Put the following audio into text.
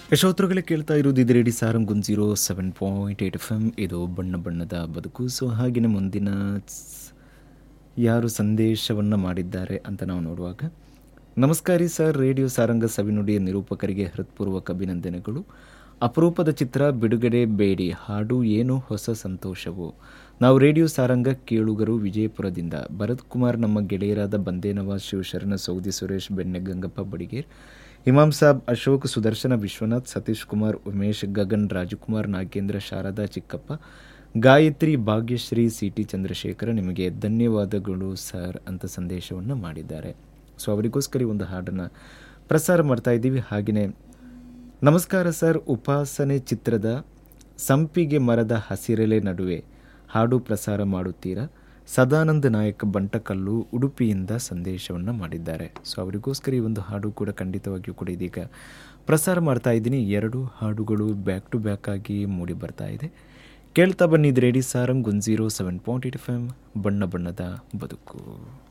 ಯಶೋತ್ರಗಳೇ ಕೇಳ್ತಾ ಇರೋದು ಇದು radio Sarang one zero seven point eight F M ಇದು ಬಣ್ಣ ಬಣ್ಣದ ಬದುಕು ಸೊ ಹಾಗೆಯೇ ಮುಂದಿನ ಸ್- ಯಾರು ಸಂದೇಶವನ್ನು ಮಾಡಿದ್ದಾರೆ ಅಂತ ನಾವು ನೋಡುವಾಗ ನಮಸ್ಕಾರಿ ಸರ್ ರೇಡಿಯೋ ಸಾರಂಗ ಸವಿನುಡಿಯ ನಿರೂಪಕರಿಗೆ ಹೃತ್ಪೂರ್ವಕ ಅಭಿನಂದನೆಗಳು ಅಪರೂಪದ ಚಿತ್ರ ಬಿಡುಗಡೆ ಬೇಡಿ ಹಾಡು ಏನು ಹೊಸ ಸಂತೋಷವು ನಾವು ರೇಡಿಯೋ ಸಾರಂಗ ಕೇಳುಗರು ವಿಜಯಪುರದಿಂದ ಭರತ್ ಕುಮಾರ್ ನಮ್ಮ ಗೆಳೆಯರಾದ ಬಂದೇನವಾಜ್ ಶಿವಶರಣ ಸೌದಿ ಸುರೇಶ್ ಬೆಣ್ಣೆ ಗಂಗಪ್ಪ ಬಡಿಗೇರ್ ಇಮಾಮ್ ಸಾಬ್ ಅಶೋಕ್ ಸುದರ್ಶನ ವಿಶ್ವನಾಥ್ ಸತೀಶ್ ಕುಮಾರ್ ಉಮೇಶ್ ಗಗನ್ ರಾಜಕುಮಾರ್ ನಾಗೇಂದ್ರ ಶಾರದಾ ಚಿಕ್ಕಪ್ಪ ಗಾಯತ್ರಿ ಭಾಗ್ಯಶ್ರೀ ಸಿ ಟಿ ಚಂದ್ರಶೇಖರ ನಿಮಗೆ ಧನ್ಯವಾದಗಳು ಸರ್ ಅಂತ ಸಂದೇಶವನ್ನು ಮಾಡಿದ್ದಾರೆ ಸೊ ಅವರಿಗೋಸ್ಕರ ಈ ಒಂದು ಹಾಡನ್ನು ಪ್ರಸಾರ ಮಾಡ್ತಾ ಇದ್ದೀವಿ ಹಾಗೆಯೇ ನಮಸ್ಕಾರ ಸರ್ ಉಪಾಸನೆ ಚಿತ್ರದ ಸಂಪಿಗೆ ಮರದ ಹಸಿರೆಲೆ ನಡುವೆ ಹಾಡು ಪ್ರಸಾರ ಮಾಡುತ್ತೀರಾ ಸದಾನಂದ ನಾಯಕ್ ಬಂಟಕಲ್ಲು ಉಡುಪಿಯಿಂದ ಸಂದೇಶವನ್ನು ಮಾಡಿದ್ದಾರೆ ಸೊ ಅವರಿಗೋಸ್ಕರ ಈ ಒಂದು ಹಾಡು ಕೂಡ ಖಂಡಿತವಾಗಿಯೂ ಕೂಡ ಇದೀಗ ಪ್ರಸಾರ ಮಾಡ್ತಾ ಇದ್ದೀನಿ ಎರಡು ಹಾಡುಗಳು ಬ್ಯಾಕ್ ಟು ಬ್ಯಾಕ್ ಆಗಿ ಮೂಡಿ ಬರ್ತಾ ಇದೆ ಕೇಳ್ತಾ ಬನ್ನಿ ಇದು radio Sarang one zero seven point eight F M ಬಣ್ಣ ಬಣ್ಣದ ಬದುಕು